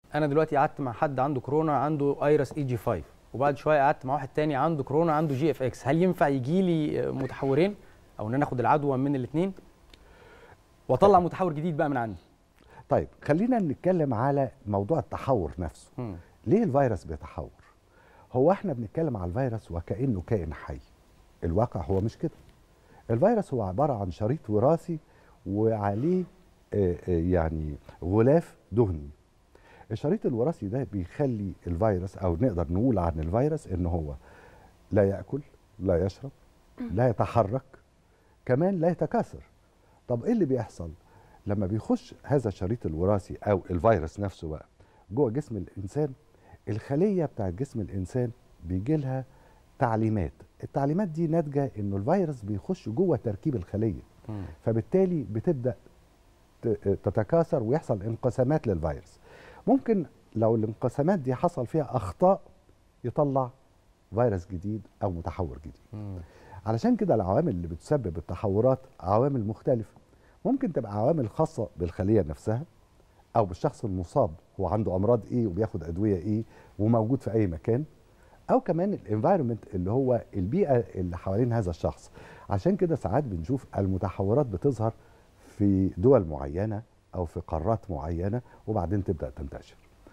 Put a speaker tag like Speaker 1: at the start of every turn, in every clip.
Speaker 1: انا دلوقتي قعدت مع حد عنده كورونا عنده ايرس اي جي 5 وبعد شويه قعدت مع واحد تاني عنده كورونا عنده جي اف اكس هل ينفع يجي لي متحورين او ان انا اخد العدوى من الاثنين واطلع متحور جديد بقى من عندي
Speaker 2: طيب خلينا نتكلم على موضوع التحور نفسه
Speaker 1: مم.
Speaker 2: ليه الفيروس بيتحور هو احنا بنتكلم على الفيروس وكانه كائن حي الواقع هو مش كده الفيروس هو عباره عن شريط وراثي وعليه آه، آه، يعني غلاف دهني الشريط الوراثي ده بيخلي الفيروس او نقدر نقول عن الفيروس ان هو لا ياكل لا يشرب لا يتحرك كمان لا يتكاثر طب ايه اللي بيحصل لما بيخش هذا الشريط الوراثي او الفيروس نفسه بقى جوه جسم الانسان الخليه بتاعت جسم الانسان بيجي لها تعليمات التعليمات دي ناتجه انه الفيروس بيخش جوه تركيب الخليه
Speaker 1: مم.
Speaker 2: فبالتالي بتبدا ت- تتكاثر ويحصل انقسامات للفيروس ممكن لو الانقسامات دي حصل فيها اخطاء يطلع فيروس جديد او متحور جديد
Speaker 1: مم.
Speaker 2: علشان كده العوامل اللي بتسبب التحورات عوامل مختلفة ممكن تبقى عوامل خاصة بالخلية نفسها أو بالشخص المصاب هو عنده أمراض إيه وبياخد أدوية إيه وموجود في أي مكان أو كمان الانفايرمنت اللي هو البيئة اللي حوالين هذا الشخص عشان كده ساعات بنشوف المتحورات بتظهر في دول معينة أو في قارات معينة وبعدين تبدأ تنتشر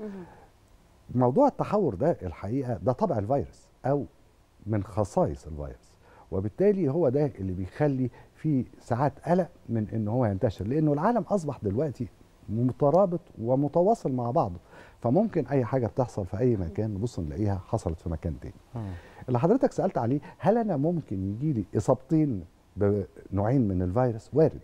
Speaker 2: موضوع التحور ده الحقيقه ده طبع الفيروس او من خصائص الفيروس وبالتالي هو ده اللي بيخلي في ساعات قلق من ان هو ينتشر لانه العالم اصبح دلوقتي مترابط ومتواصل مع بعضه فممكن اي حاجه بتحصل في اي مكان نبص نلاقيها حصلت في مكان تاني
Speaker 1: مم.
Speaker 2: اللي حضرتك سالت عليه هل انا ممكن يجي لي اصابتين بنوعين من الفيروس وارد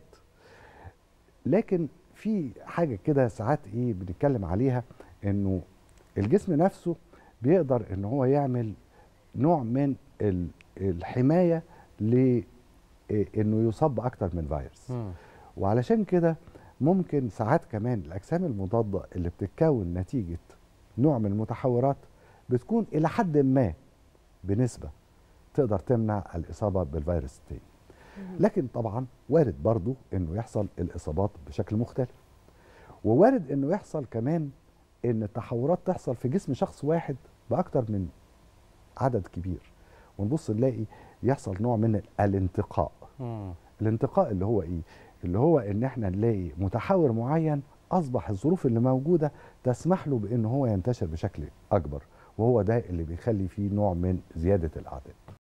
Speaker 2: لكن في حاجه كده ساعات ايه بنتكلم عليها انه الجسم نفسه بيقدر ان هو يعمل نوع من ال- الحمايه ل انه يصاب باكتر من فيروس
Speaker 1: مم.
Speaker 2: وعلشان كده ممكن ساعات كمان الاجسام المضاده اللي بتتكون نتيجه نوع من المتحورات بتكون الى حد ما بنسبه تقدر تمنع الاصابه بالفيروس التاني لكن طبعا وارد برضو انه يحصل الاصابات بشكل مختلف ووارد انه يحصل كمان ان التحورات تحصل في جسم شخص واحد باكتر من عدد كبير ونبص نلاقي يحصل نوع من الانتقاء
Speaker 1: مم.
Speaker 2: الانتقاء اللي هو ايه اللي هو ان احنا نلاقي متحور معين اصبح الظروف اللي موجوده تسمح له بان هو ينتشر بشكل اكبر وهو ده اللي بيخلي فيه نوع من زياده الاعداد